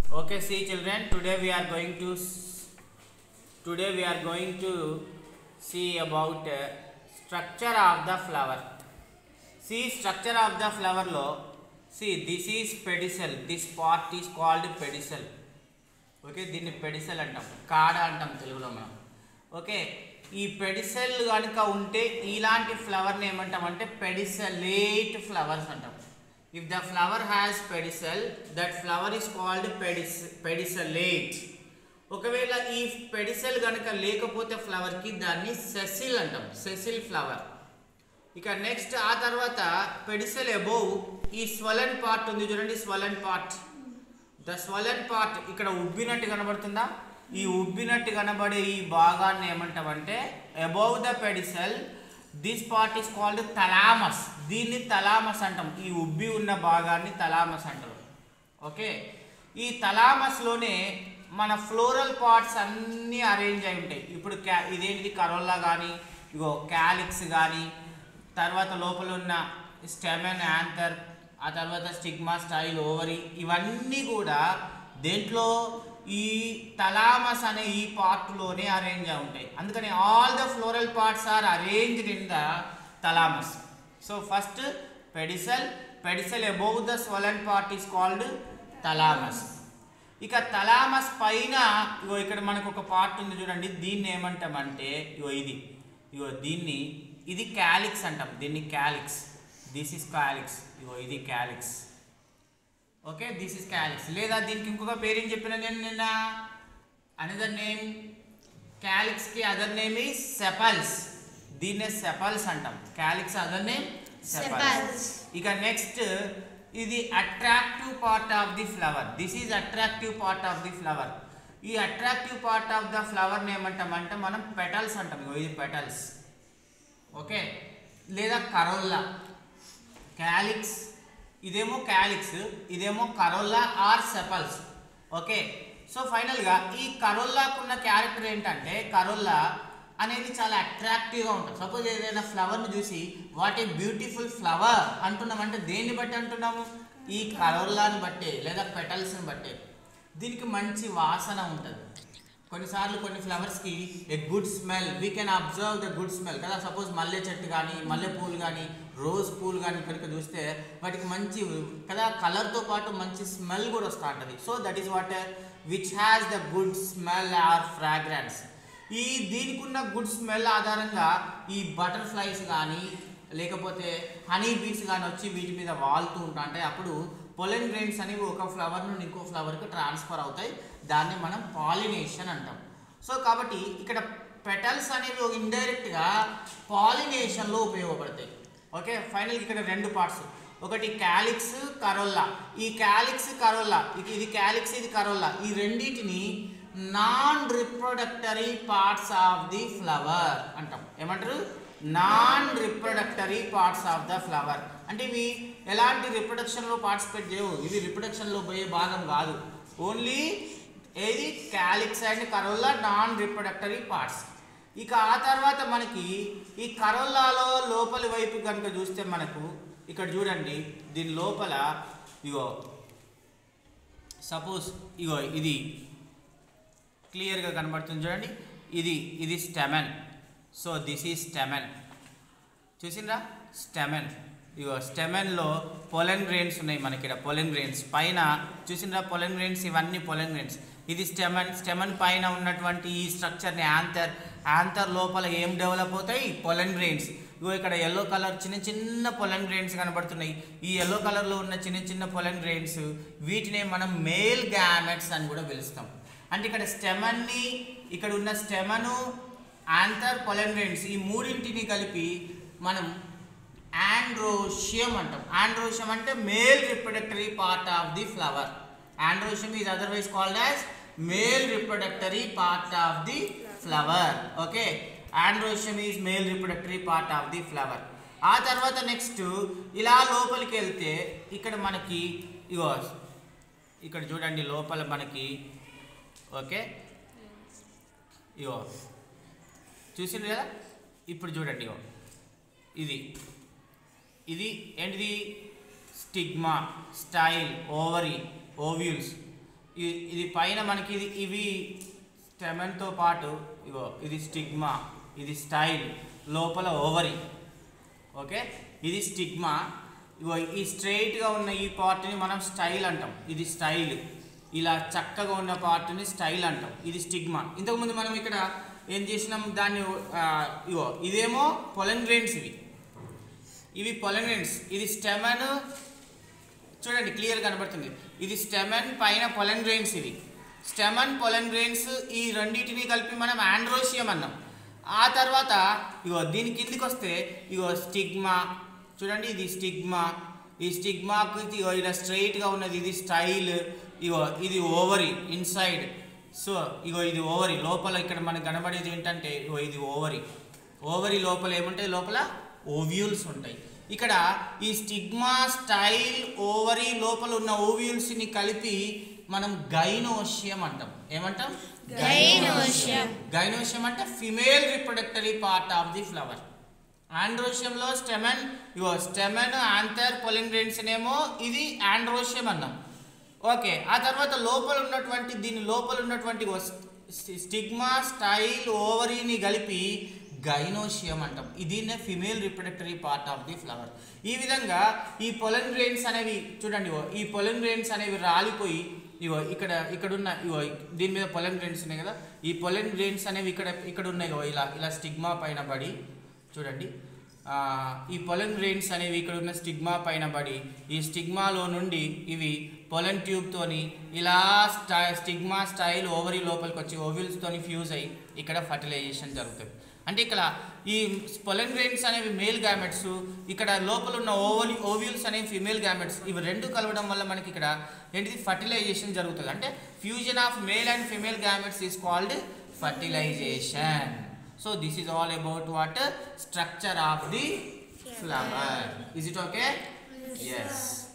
Okay, see children, today we are going to s- today we are going to see about uh, structure of the flower. See structure of the flower లో see this is pedicel. This part is called pedicel. Okay దీన్ని pedicel అంటాం కాడ అంటాం తెలుగులో మనం okay ఈ pedicel కనుక ఉంటే ఇలాంటి ఫ్లవర్ని ఏమంటామంటే పెడిసెలేట్ ఫ్లవర్స్ అంటాం if the flower has pedicel that flower is called pedi pedicellate ఒకవేళ ఈ పెడిసెల్ కనుక లేకపోతే ఫ్లవర్కి దాన్ని సెసిల్ అంటాం సెసిల్ ఫ్లవర్ ఇక నెక్స్ట్ ఆ తర్వాత పెడిసెల్ అబోవ్ ఈ స్వలన్ పార్ట్ ఉంది చూడండి swollen part the swollen part ఇక్కడ ఉబ్బినట్టు కనబడుతుందా ఈ ఉబ్బినట్టు కనబడే ఈ భాగాన్ని ఏమంటామంటే above the pedicel this part is called thalamus దీన్ని తలామస్ అంటాం ఈ ఉబ్బి ఉన్న భాగాన్ని తలామస్ అంటారు ఓకే ఈ తలామస్లోనే మన ఫ్లోరల్ పార్ట్స్ అన్నీ అరేంజ్ అయి ఉంటాయి ఇప్పుడు క్యా ఇదేంటిది కరోల్లా కానీ ఇగో క్యాలిక్స్ కానీ తర్వాత లోపల ఉన్న స్టెమెన్ యాంథర్ ఆ తర్వాత స్టిగ్మా స్టైల్ ఓవరీ ఇవన్నీ కూడా దేంట్లో ఈ తలామస్ అనే ఈ పార్ట్లోనే అరేంజ్ అయి ఉంటాయి అందుకని all the floral parts are arranged in the thalamus so first pedicel pedicel above the swollen part is called thalamus ఇక తలామస్ పైన ఇగో ఇక్కడ మనకు ఒక పార్ట్ ఉంది చూడండి దీన్ని ఏమంటామంటే ఇగో ఇది ఇగో దీన్ని ఇది క్యాలిక్స్ అంటాం దీన్ని క్యాలిక్స్ దిస్ ఇస్ క్యాలిక్స్ ఇగో ఇది calyx okay this is calyx లేదా దీనికి ఇంకొక పేరు ఏం చెప్పిన నేను నిన్న అనదర్ నేమ్ క్యాలిక్స్కి అదర్ నేమ్ ఈ సెపల్స్ దీన్నే సెపల్స్ అంటాం calyx other name sepals Sepals. ఇక నెక్స్ట్ ఇది attractive part of the flower this is attractive part of the flower ఈ అట్రాక్టివ్ పార్ట్ ఆఫ్ ద ఫ్లవర్ని ఏమంటామంటే మనం పెటల్స్ అంటాం ఇగో ఇది పెటల్స్ ఓకే లేదా కరోల్లా క్యాలిక్స్ ఇదేమో క్యాలిక్స్ ఇదేమో corolla or sepals okay so ఫైనల్గా ఈ కరోల్లాకు ఉన్న క్యారెక్టర్ ఏంటంటే కరోల్లా అనేది చాలా అట్రాక్టివ్గా ఉంటుంది సపోజ్ ఏదైనా ఫ్లవర్ని చూసి వాట్ ఏ బ్యూటిఫుల్ ఫ్లవర్ అంటున్నామంటే దేన్ని బట్టి అంటున్నాము ఈ కరోల్లాని బట్టే లేదా పెటల్స్ని బట్టే దీనికి మంచి వాసన ఉంటుంది కొన్నిసార్లు కొన్ని ఫ్లవర్స్కి a good smell we can observe the good smell కదా సపోజ్ మల్లె చెట్టు కానీ మల్లె పూలు కానీ రోజ్ పూలు కానీ కనుక చూస్తే వాటికి మంచి కదా కలర్తో పాటు మంచి స్మెల్ కూడా వస్తూ ఉంటుంది so that is what which has the good smell or fragrance ఈ దీనికి ఉన్న గుడ్ స్మెల్ ఆధారంగా ఈ బటర్ఫ్లైస్ కానీ లేకపోతే హనీ బీస్ కానీ వచ్చి వీటి మీద వాలుతూ ఉంటా అంటే అప్పుడు పొలెన్ గ్రెయిన్స్ అనేవి ఒక ఫ్లవర్ నుండి ఇంకో ఫ్లవర్కి ట్రాన్స్ఫర్ అవుతాయి దాన్ని మనం పాలినేషన్ అంటాం సో కాబట్టి ఇక్కడ పెటల్స్ అనేవి ఒక ఇండైరెక్ట్గా పాలినేషన్లో ఉపయోగపడతాయి ఓకే ఫైనల్ ఇక్కడ రెండు పార్ట్స్ ఒకటి క్యాలిక్స్ కరోల్లా ఈ క్యాలిక్స్ కరోల్లా ఇది ఇది క్యాలిక్స్ ఇది కరోల్లా ఈ రెండింటిని non reproductory parts of the flower అంటాం ఏమంటారు non reproductory parts of the flower అంటే ఇవి ఎలాంటి రిప్రొడక్షన్లో పార్టిసిపేట్ చేయవు ఇవి రిప్రొడక్షన్లో పోయే భాగం కాదు ఓన్లీ ఏది calyx and corolla non reproductory parts ఇక ఆ తర్వాత మనకి ఈ కరోల్లాలో లోపలి వైపు కనుక చూస్తే మనకు ఇక్కడ చూడండి దీని లోపల ఇగో సపోజ్ ఇగో ఇది క్లియర్గా కనబడుతుంది చూడండి ఇది ఇది stamen so this is stamen చూసిండ్రా స్టెమెన్ ఇగో స్టెమెన్లో పొలెన్ గ్రెయిన్స్ ఉన్నాయి మనకి ఇక్కడ పొలెన్ గ్రెయిన్స్ పైన చూసిండ్రా పొలెన్ గ్రెయిన్స్ ఇవన్నీ పొలెన్ గ్రెయిన్స్ ఇది స్టెమన్ స్టెమన్ పైన ఉన్నటువంటి ఈ స్ట్రక్చర్ని యాంథర్ యాంథర్ లోపల ఏం డెవలప్ అవుతాయి పొలెన్ గ్రెయిన్స్ ఇగో ఇక్కడ ఎల్లో కలర్ చిన్న చిన్న పొలెన్ గ్రెయిన్స్ కనబడుతున్నాయి ఈ ఎల్లో కలర్లో ఉన్న చిన్న చిన్న పొలెన్ గ్రెయిన్స్ వీటిని మనం మేల్ గ్యామెట్స్ అని కూడా పిలుస్తాం అంటే ఇక్కడ స్టెమన్ని ఇక్కడ ఉన్న స్టెమను యాంథర్ పొలెన్ గ్రెయిన్స్ ఈ మూడింటిని కలిపి మనం ఆండ్రోషియం అంటాం ఆండ్రోషియం అంటే male reproductory part of the flower androecium is otherwise called as male reproductory part of the flower okay androecium is male reproductory part of the flower ఆ తర్వాత next ఇలా లోపలికి వెళ్తే ఇక్కడ మనకి ఇగో ఇక్కడ చూడండి లోపల మనకి ఓకే ఇగో చూసిండ్రు కదా ఇప్పుడు చూడండి ఇగో ఇది ఇది ఏంటిది స్టిగ్మా స్టైల్ ఓవరీ ఓవ్యూల్స్ ఇ- ఇది పైన మనకి ఇది ఇవి స్టెమెన్తో పాటు ఇగో ఇది స్టిగ్మా ఇది స్టైల్ లోపల ఓవరీ ఓకే ఇది స్టిగ్మా ఇగో ఈ స్ట్రైట్గా ఉన్న ఈ పార్ట్ని మనం స్టైల్ అంటాం ఇది స్టైల్ ఇలా చక్కగా ఉన్న పార్ట్ని స్టైల్ అంటాం ఇది స్టిగ్మా ఇంతకుముందు మనం ఇక్కడ ఏం చేసినాం దాన్ని ఆ, ఇగో ఇదేమో పొలన్ గ్రెయిన్స్ ఇవి ఇవి పొలన్ గ్రెయిన్స్ ఇది స్టెమన్ చూడండి క్లియర్ కనబడుతుంది ఇది స్టెమన్ పైన పొలన్ గ్రెయిన్స్ ఇవి స్టెమన్ పొలన్ గ్రెయిన్స్ ఈ రెండింటిని కలిపి మనం ఆండ్రోషియం అన్నాం ఆ తర్వాత ఇగో దీని కిందికి వస్తే ఇగో స్టిగ్మా చూడండి ఇది స్టిగ్మా ఈ స్టిగ్మాకు ఇది ఇగో ఇలా స్ట్రైట్గా ఉన్నది ఇది స్టైల్ ఇగో ఇది ఓవరీ ఇన్సైడ్ సో ఇగో ఇది ఓవరీ లోపల ఇక్కడ మనకు కనబడేది ఏంటంటే ఇగో ఇది ఓవరీ ఓవరీ లోపల ఏముంటాయి లోపల ఓవ్యూల్స్ ఉంటాయి ఇక్కడ ఈ స్టిగ్మా స్టైల్ ఓవరీ లోపల ఉన్న ఓవ్యూల్స్ని కలిపి మనం గైనోషియం అంటాం ఏమంటాం గైనోషియం. గైనోషియం అంటే female reproductory part of the flower ఆండ్రోషియంలో స్టెమెన్ ఇగో స్టెమెన్ ఆంథర్ పొలింగ్రెన్స్ ఏమో ఇది ఆండ్రోషియం అన్నాం ఓకే ఆ తర్వాత లోపల ఉన్నటువంటి దీని లోపల ఉన్నటువంటి ఇగో స్ట్- స్టిగ్మా స్టైల్ ఓవరీని కలిపి గైనోషియం అంటాం ఇది female reproductory part of the flower ఈ విధంగా ఈ పొలన్ గ్రెయిన్స్ అనేవి చూడండి ఇగో ఈ పొలన్ గ్రెయిన్స్ అనేవి రాలిపోయి ఇగో ఇక్కడ ఇక్కడ ఉన్న ఇగో దీని మీద పొలన్ గ్రెయిన్స్ ఉన్నాయి కదా ఈ పొలన్ గ్రెయిన్స్ అనేవి ఇక్కడ ఇక్కడ ఉన్నాయి ఇగో ఇలా ఇలా స్టిగ్మా పైన పడి చూడండి ఆ, ఈ పొలన్ గ్రెయిన్స్ అనేవి ఇక్కడ ఉన్న స్టిగ్మా పైన పడి ఈ స్టిగ్మాలో నుండి ఇవి పొలన్ ట్యూబ్తోని ఇలా స్టై స్టిగ్మా స్టైల్ ఓవరీ లోపలికి వచ్చి ఓవిల్స్తోని ఫ్యూజ్ అయ్యి ఇక్కడ ఫర్టిలైజేషన్ జరుగుతుంది అంటే ఇక్కడ ఈ పొలన్ గ్రెయిన్స్ అనేవి మేల్ గ్యామెట్స్ ఇక్కడ లోపల ఉన్న ఓవల్ ఓవ్యూల్స్ అనేవి ఫిమేల్ గ్యామెట్స్ ఇవి రెండు కలవడం వల్ల మనకి ఇక్కడ ఏంటిది ఫర్టిలైజేషన్ జరుగుతుంది అంటే fusion of male and female gametes is called fertilisation so this is all about what structure of the flower is it okay yes